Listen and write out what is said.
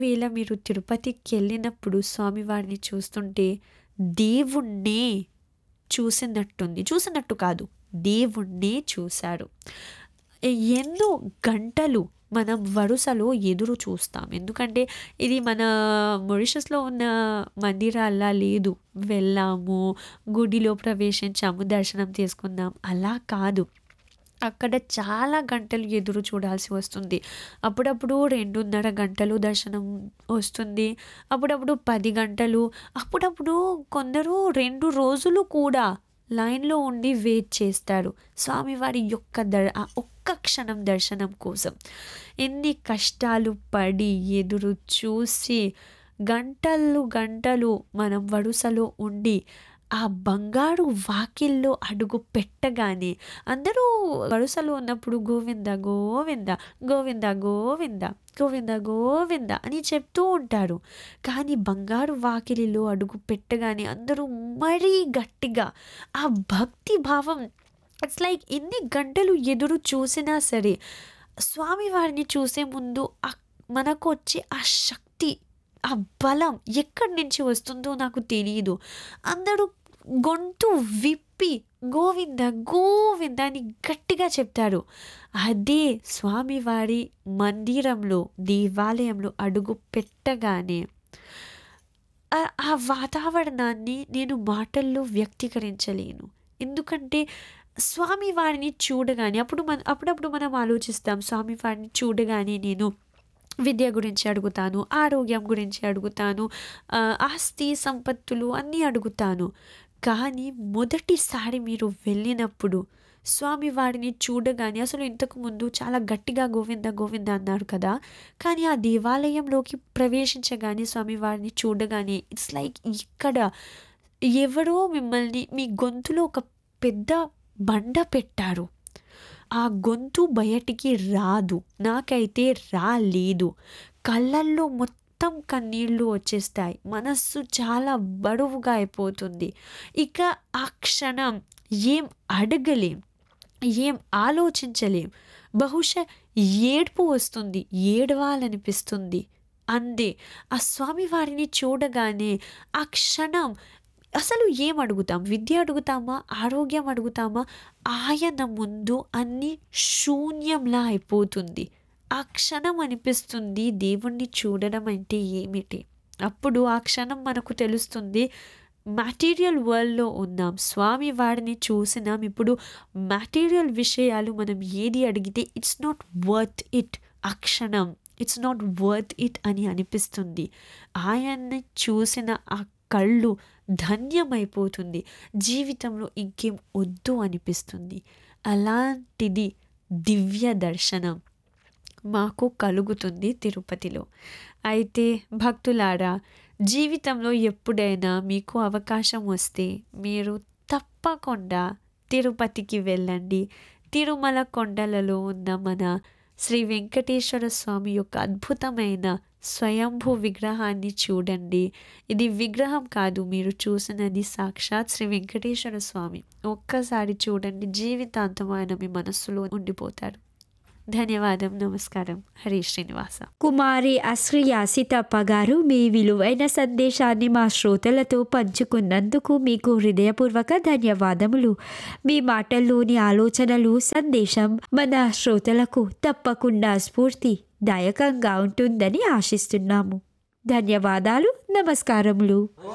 ఒకవేళ మీరు తిరుపతికెళ్ళినప్పుడు స్వామివారిని చూస్తుంటే దేవుడినే చూసినట్టుంది. చూసినట్టు కాదు. దేవుడినే చూశారు. ఎన్నో గంటలు మనం వరుసలో ఎదురు చూస్తాం. ఎందుకంటే ఇది మన మారిషస్‌లో ఉన్న మందిరాల్లా లేదు. వెళ్ళాము, గుడిలో ప్రవేశించాము, దర్శనం చేసుకున్నాం అలా కాదు. అక్కడ చాలా గంటలు ఎదురు చూడాల్సి వస్తుంది. అప్పుడప్పుడు 2:30 గంటలు దర్శనం వస్తుంది. అప్పుడప్పుడు 10 గంటలు, అప్పుడప్పుడు కొందరు 2 రోజులు కూడా లైన్‌లో ఉండి వెయిట్ చేస్తారు. స్వామివారి యొక్క దర్ ఆ ఒక్క క్షణం దర్శనం కోసం. ఎన్ని కష్టాలు పడి, ఎదురు చూసి, గంటలు గంటలు మనం వరుసలో ఉండి, ఆ బంగారు వాకిల్లో అడుగు పెట్టగానే అందరూ వరుసలో ఉన్నప్పుడు గోవింద గోవింద, గోవింద గోవింద, గోవింద గోవింద అని చెప్తూ ఉంటారు. కానీ బంగారు వాకిలిలో అడుగు పెట్టగానే అందరూ మరీ గట్టిగా ఆ భక్తి భావం ఇట్స్ లైక్ ఎన్ని గంటలు ఎదురు చూసినా సరే, స్వామివారిని చూసే ముందు ఆహ్, మనకొచ్చే ఆ శక్తి, ఆ బలం ఎక్కడి నుంచి వస్తుందో నాకు తెలీదు. అందరూ గొంతు విప్పి గోవింద గోవింద అని గట్టిగా చెప్తారు. అదే స్వామివారి మందిరంలో, దేవాలయంలో అడుగు పెట్టగానే ఆ ఆ వాతావరణాన్ని నేను మాటల్లో వ్యక్తీకరించలేను. ఎందుకంటే స్వామివారిని చూడగానే అప్పుడు మన అప్పుడప్పుడు మనం ఆలోచిస్తాం స్వామివారిని చూడగానే నేను విద్య గురించి అడుగుతాను, ఆరోగ్యం గురించి అడుగుతాను, ఆహ్, ఆస్తి, సంపత్తులు అన్నీ అడుగుతాను. కానీ మొదటిసారి మీరు వెళ్ళినప్పుడు స్వామివారిని చూడగానే అసలు ఇంతకుముందు చాలా గట్టిగా గోవింద గోవింద అన్నారు కదా! కానీ ఆ దేవాలయంలోకి ప్రవేశించగానే స్వామివారిని చూడగానే ఇట్స్ లైక్ ఇక్కడ ఎవరో మిమ్మల్ని మీ గొంతులో ఒక పెద్ద బండ పెట్టారు. ఆ గొంతు బయటికి రాదు. నాకైతే రాలేదు. కళ్ళల్లో మొత్తం కన్నీళ్ళు వచ్చేస్తాయి. మనస్సు చాలా బరువుగా అయిపోతుంది. ఇక ఆ క్షణం ఏం అడగలేం. ఏం ఆలోచించలేం. బహుశా ఏడుపు వస్తుంది. ఏడవాలనిపిస్తుంది. అంతే. ఆ స్వామివారిని చూడగానే ఆ క్షణం అసలు ఏం అడుగుతాం? విద్య అడుగుతామా? ఆరోగ్యం అడుగుతామా? ఆయన ముందు అన్నీ శూన్యంలా అయిపోతుంది. ఆ క్షణం అనిపిస్తుంది దేవుణ్ణి చూడడం అంటే ఏమిటి? అప్పుడు ఆ క్షణం మనకు తెలుస్తుంది మెటీరియల్ వరల్డ్‌లో ఉన్నాం. స్వామివారిని చూసినాం. ఇప్పుడు మెటీరియల్ విషయాలు మనం ఏది అడిగితే ఇట్స్ నాట్ వర్త్ ఇట్. ఆ క్షణం ఇట్స్ నాట్ వర్త్ ఇట్ అని అనిపిస్తుంది. ఆయన్ని చూసిన ఆ కళ్ళు ధన్యమైపోతుంది. జీవితంలో ఇంకేం వద్దు అనిపిస్తుంది. అలాంటిది దివ్య దర్శనం మాకు కలుగుతుంది తిరుపతిలో. అయితే భక్తులారా జీవితంలో ఎప్పుడైనా మీకు అవకాశం వస్తే మీరు తప్పకుండా తిరుపతికి వెళ్ళండి. తిరుమల కొండలలో ఉన్న మన శ్రీ వెంకటేశ్వర స్వామి యొక్క అద్భుతమైన స్వయంభూ విగ్రహాన్ని చూడండి. ఇది విగ్రహం కాదు మీరు చూసినది సాక్షాత్ శ్రీ వెంకటేశ్వర స్వామి. ఒక్కసారి చూడండి జీవితాంతం ఆయన మీ మనస్సులో ఉండిపోతారు. ధన్యవాదం. నమస్కారం. హరి శ్రీనివాస. కుమారి అశ్రియ సీతప్ప గారు మీ విలువైన సందేశాన్ని మా శ్రోతలతో పంచుకున్నందుకు మీకు హృదయపూర్వక ధన్యవాదములు. మీ మాటల్లోని ఆలోచనలు, సందేశం మన శ్రోతలకు తప్పకుండా స్ఫూర్తిదాయకంగా ఉంటుందని ఆశిస్తున్నాము. ధన్యవాదాలు. నమస్కారములు.